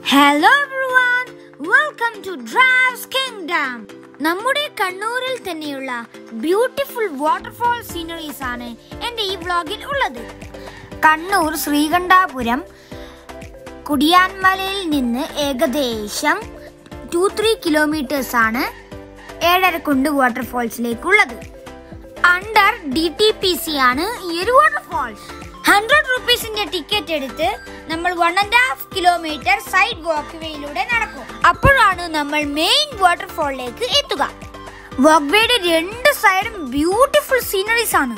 hello everyone welcome to Drav's kingdom നമ്മുടെ കണ്ണൂരിൽ തന്നെയുള്ള ബ്യൂട്ടിഫുൾ വാട്ടർഫോൾ സീനറീസ് ആണ് എൻ്റെ ഈ വ്ളോഗിൽ ഉള്ളത് കണ്ണൂർ ശ്രീകണ്ഠാപുരം കുടിയാൻമലയിൽ നിന്ന് ഏകദേശം ടു ത്രീ കിലോമീറ്റേഴ്സ് ആണ് ഏഴരക്കുണ്ട് വാട്ടർഫോൾസിലേക്കുള്ളത് under D T P C ആണ് ഈ ഒരു വാട്ടർഫോൾസ് ഹൺഡ്രഡ് റുപ്പീസിന്റെ ടിക്കറ്റ് എടുത്ത് നമ്മൾ one and half kilometre side walk വേയിലൂടെ നടക്കും അപ്പോഴാണ് നമ്മൾ മെയിൻ വാട്ടർഫോളിലേക്ക് എത്തുക വാക്ക് വേയുടെ രണ്ട് സൈഡും ബ്യൂട്ടിഫുൾ സീനറീസ് ആണ്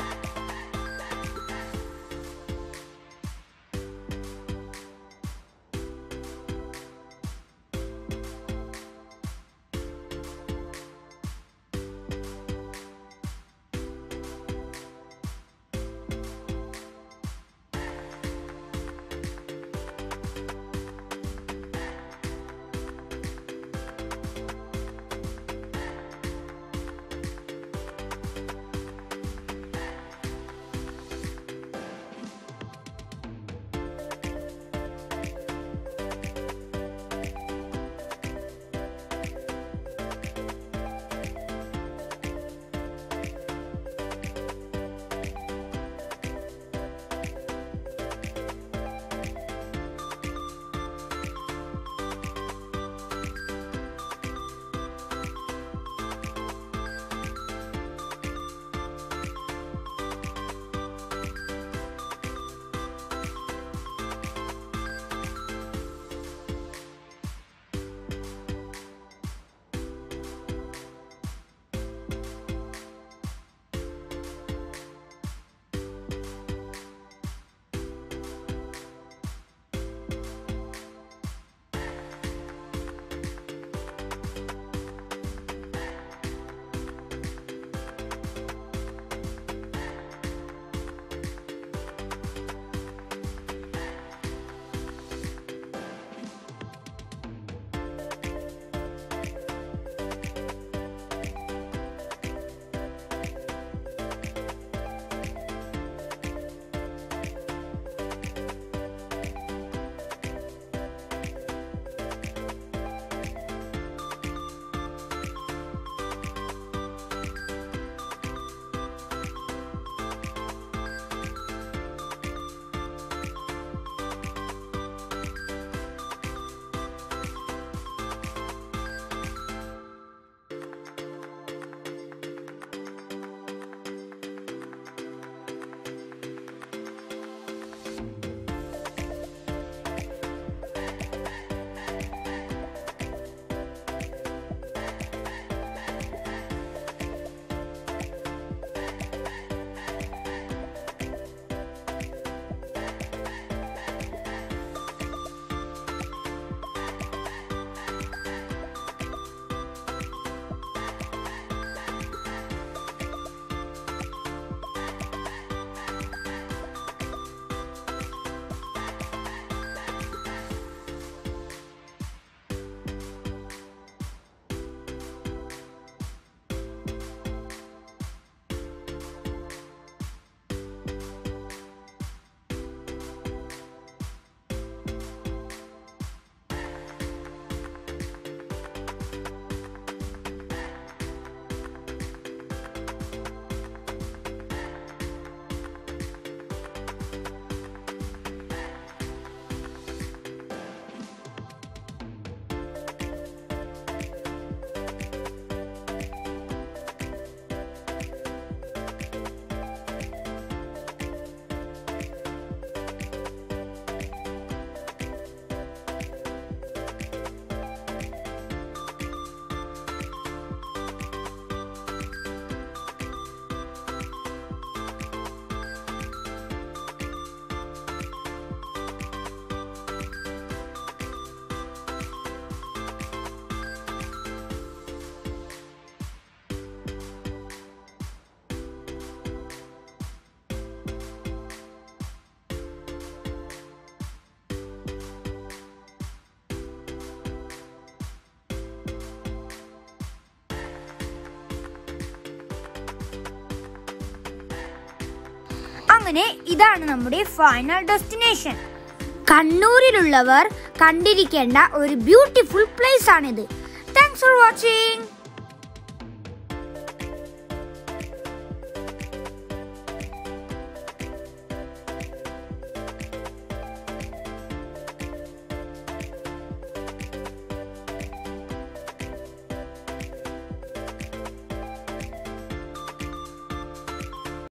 അങ്ങനെ ഇതാണ് നമ്മുടെ ഫൈനൽ ഡെസ്റ്റിനേഷൻ കണ്ണൂരിലുള്ളവർ കണ്ടിരിക്കേണ്ട ഒരു ബ്യൂട്ടിഫുൾ പ്ലേസ് ആണിത് താങ്ക്സ് ഫോർ വാച്ചിങ്